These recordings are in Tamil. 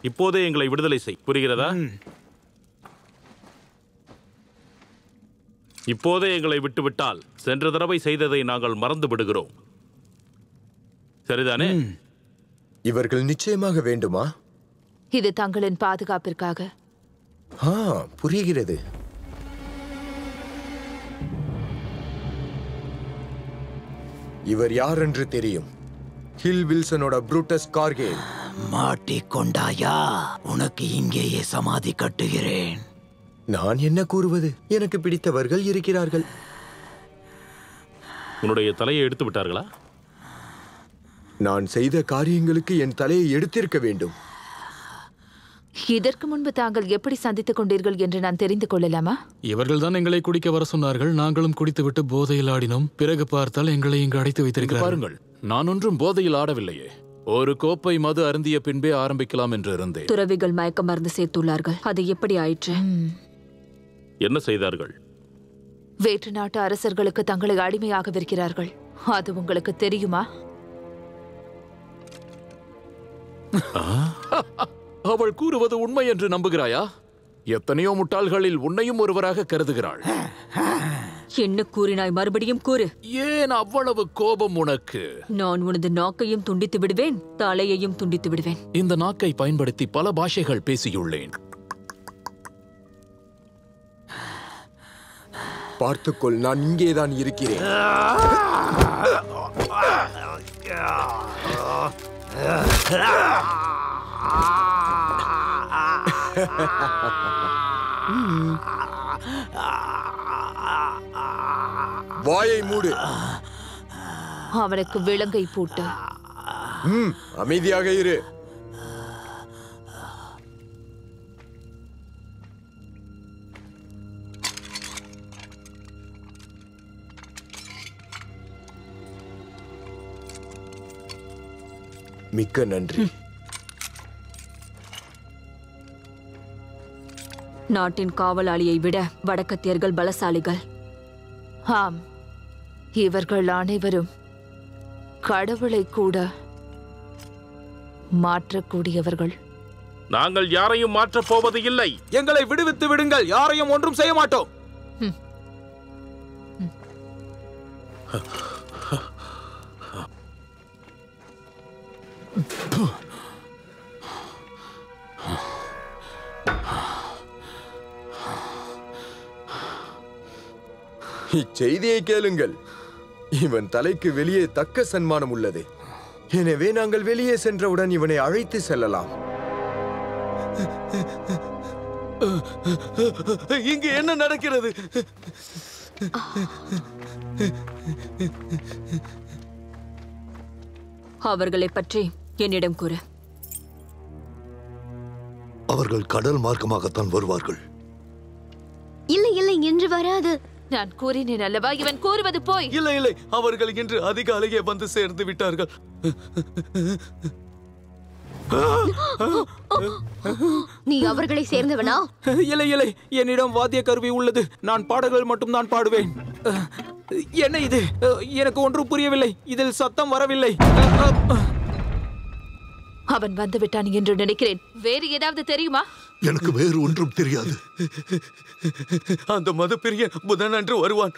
இப்போதே எங்களை விடுதலை செய் புரிகிறதா இப்போதே எங்களை விட்டுவிட்டால் சென்ற தடவை செய்ததை நாங்கள் மறந்து விடுகிறோம் சரிதானே இவர்கள் நிச்சயமாக வேண்டுமா இது தங்களின் பாதுகாப்பிற்காக ஆ புரிகிறது இவர் யார் என்று தெரியும் ஹில் வில்சனோட புரூட்டஸ் கார்கேல் மாட்டிக்கொண்டாயா உனக்கு இங்கேயே சமாதி கட்டுகிறேன் நான் என்ன கூறுவது எனக்கு பிடித்தவர்கள் இருக்கிறார்கள் உன்னுடைய தலையை எடுத்து விட்டார்களா நான் செய்த காரியங்களுக்கு என் தலையை எடுத்திருக்க வேண்டும் இதற்கு முன்பு தாங்கள் எப்படி சந்தித்துக் கொண்டீர்கள் என்று நான் தெரிந்து கொள்ளலாமா இவர்கள் தான் எங்களை குடிக்க வர சொன்னார்கள் நாங்களும் குடித்துவிட்டு போதையில் ஆடினோம் பிறகு பார்த்தால் எங்களை இங்கு அடைத்து வைத்திருக்கிறார்கள் பாருங்கள் நான் ஒன்றும் போதையில் ஆடவில்லையே ஒரு கோப்பை மது அருந்திய பின்பே ஆரம்பிக்கலாம் என்று இருந்தேன் துறவிகள் மயக்க மருந்து சேர்த்துள்ளார்கள் அது எப்படி ஆயிற்று என்ன செய்தார்கள் வேற்று நாட்டு அரசர்களுக்கு தங்களை அடிமையாக விற்கிறார்கள் அது உங்களுக்கு தெரியுமா அவள் கூறுவது உண்மை என்று நம்புகிறாயா எத்தனையோ முட்டாள்களில் உன்னையும் ஒருவராக கருதுகிறாள் என்ன கூறினாய் மறுபடியும் கூறு ஏன் அவ்வளவு கோபம் உனக்கு நான் உனது நாக்கையும் துண்டித்து விடுவேன் தலையையும் துண்டித்து விடுவேன் இந்த நாக்கை பயன்படுத்தி பல பாஷைகள் பேசியுள்ளேன் பார்த்துக்கொள் நான் இங்கேதான் இருக்கிறேன் வாயை மூடு அவனுக்கு விலங்கை பூட்டு ம், அமைதியாக இரு மிக்க நன்றி நாட்டின் காவலாளியை விட வடக்கத்தியர்கள் பலசாலிகள் ஆம் இவர்கள் அனைவரும் கடவுளை கூட மாற்றக்கூடியவர்கள் நாங்கள் யாரையும் மாற்றப் போவது இல்லை எங்களை விடுவித்து விடுங்கள் யாரையும் ஒன்றும் செய்ய மாட்டோம் இச்செய்தியை கேளுங்கள் இவன் தலைக்கு வெளியே தக்க சன்மானம் உள்ளது எனவே நாங்கள் வெளியே சென்றவுடன் இவனை அழைத்து செல்லலாம் இங்கு என்ன நடக்கிறது அவர்களை பற்றி என்னிடம் கூறு அவர்கள் கடல் மார்க்கமாகத்தான் வருவார்கள் இல்லை இல்லை என்று வராது நான் கூறினேன் அல்லவா இவன் கூறுவது போய் இல்லை இல்லை அவர்கள் இன்று அதிகாலையே வந்து சேர்ந்து விட்டார்கள் நீ அவர்களை சேர்ந்தவனா இல்லை இல்லை என்னிடம் வாத்திய கருவி உள்ளது நான் பாடல்கள் மட்டும் தான் பாடுவேன் அஹ், என்ன இது அஹ், எனக்கு ஒன்றும் புரியவில்லை இதில் சத்தம் வரவில்லை அஹ், அஹ். அவன் வந்து விட்டான் என்று நினைக்கிறேன் வேறு ஏதாவது தெரியுமா எனக்கு வேறு ஒன்றும் தெரியாது அந்த மது பிரியன் புதன் அன்று வருவான்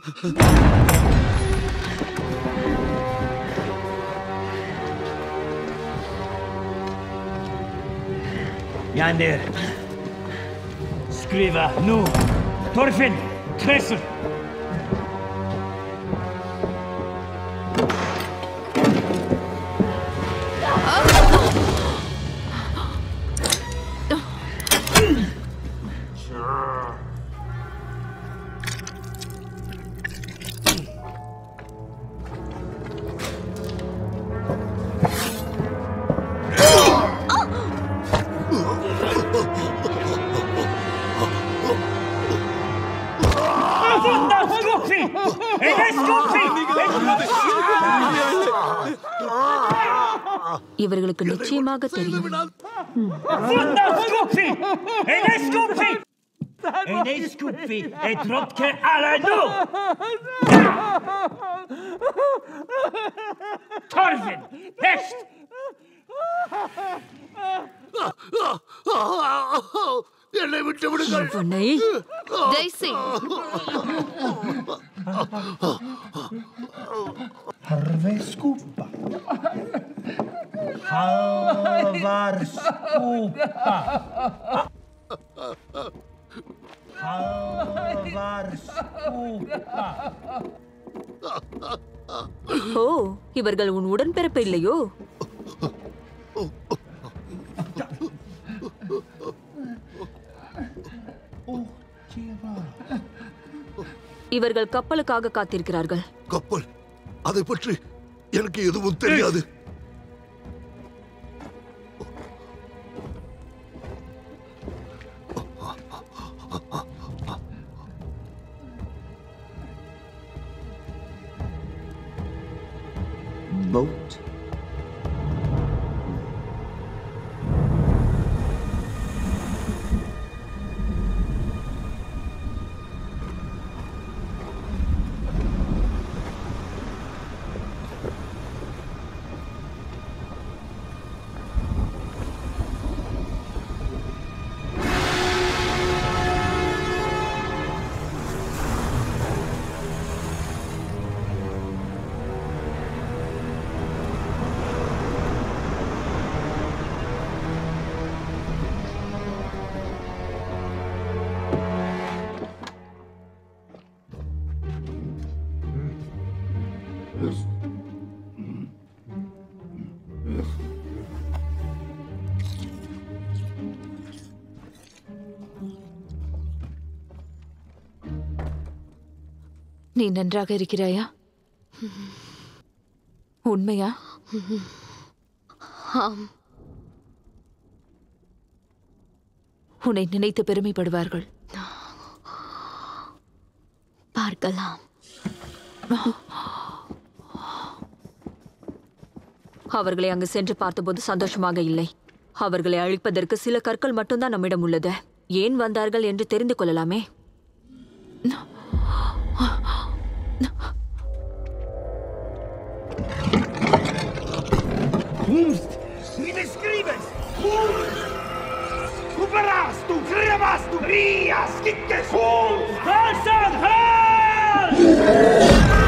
Yander. Scriva, nu. Torfin, Tresel. Afunda Scuffi! Ed è Scuffi! இவர்களுக்கு நிச்சயமாக தெரியும் Afunda Scuffi! Ed è Scuffi! Ed è Scuffi! E Trotke alla nu! Torfin! Pest! என்னை விட்டு விடுங்கள் உன்னை ஜெய்சி Harve scupa. Halvar scupa. Halvar scupa. ஓ இவர்கள் உன் உடன்பிறப்பு இல்லையோ இவர்கள் கப்பலுக்காக காத்திருக்கிறார்கள் கப்பல் அதை பற்றி எனக்கு எதுவும் தெரியாது Boat. நீ நன்றாக இருக்கிறாயா உண்மையா ஆம் உன்னை நினைத்து பெருமைப்படுவார்கள் பார்க்கலாம் அவர்களை அங்கு சென்று பார்த்தபோது சந்தோஷமாக இல்லை அவர்களை அழிப்பதற்கு சில கற்கள் மட்டும்தான் நம்மிடம் உள்ளது ஏன் வந்தார்கள் என்று தெரிந்து கொள்ளலாமே Kunst, mi describes! Kunst! Superas, du krevas, du rias, kickes! Kunst! Halsen, halt!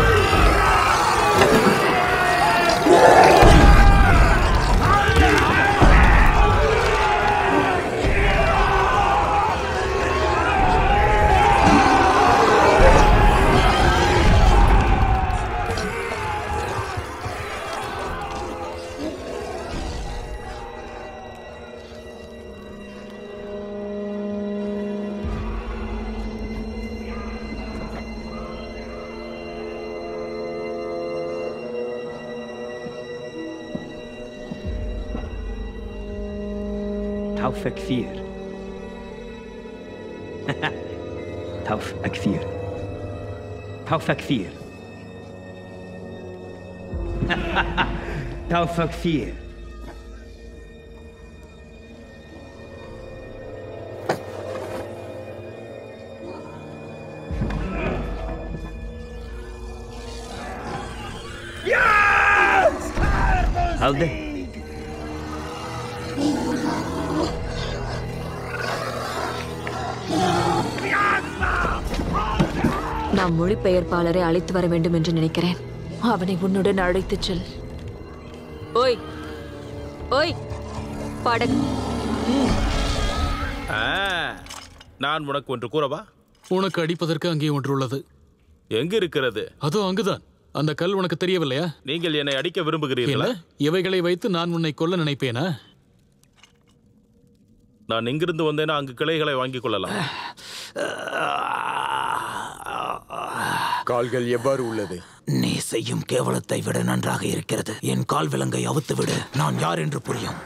Taufe كثير توفى كثير توفى كثير توفى كثير هودي நாம் மொழிபெயர்ப்பாளரை அழைத்து வர வேண்டும் என்று நினைக்கிறேன் அவனை உன்னுடன் அழைத்துச் செல் ஓய் ஓய் படகு ஆ, நான் உனக்கு ஒன்று கூறவா உனக்கு அடிப்பதற்கு அங்கே ஒன்று உள்ளது எங்க இருக்கிறது அதோ அங்குதான் அந்த கல் உனக்கு தெரியவில்லையா நீங்கள் என்னை அடிக்க என்ன விரும்புகிறீர்களா இவைகளை வைத்து நான் உன்னை கொல்ல நினைப்பேனா நான் எங்கிருந்து வந்தேனா அங்கு கிளைகளை வாங்கிக் கொள்ளலாம் கால்கள் எவ்வாறு உள்ளது நீ செய்யும் கேவலத்தை விட நன்றாக இருக்கிறது என் கால் விலங்கை அவுத்து விடு நான் யார் என்று புரியும்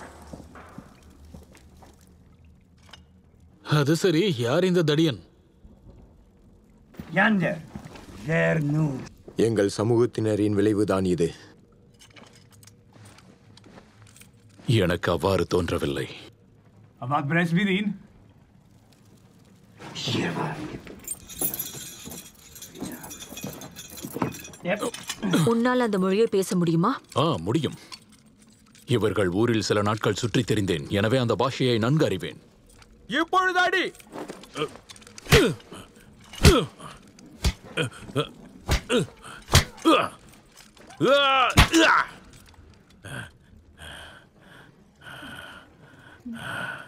அது சரி யார் இந்த தடியன் Yander, there nu. எங்கள் சமூகத்தினரின் விளைவுதான் இது எனக்கு அவ்வாறு தோன்றவில்லை Avat Bresvidin? உன்னால் அந்த மொழியை பேச முடியுமா ஆ முடியும் இவர்கள் ஊரில் சில நாட்கள் சுற்றித் திரிந்தேன் எனவே அந்த பாஷையை நன்கு அறிவேன் இப்பொழுது அடி ஆ!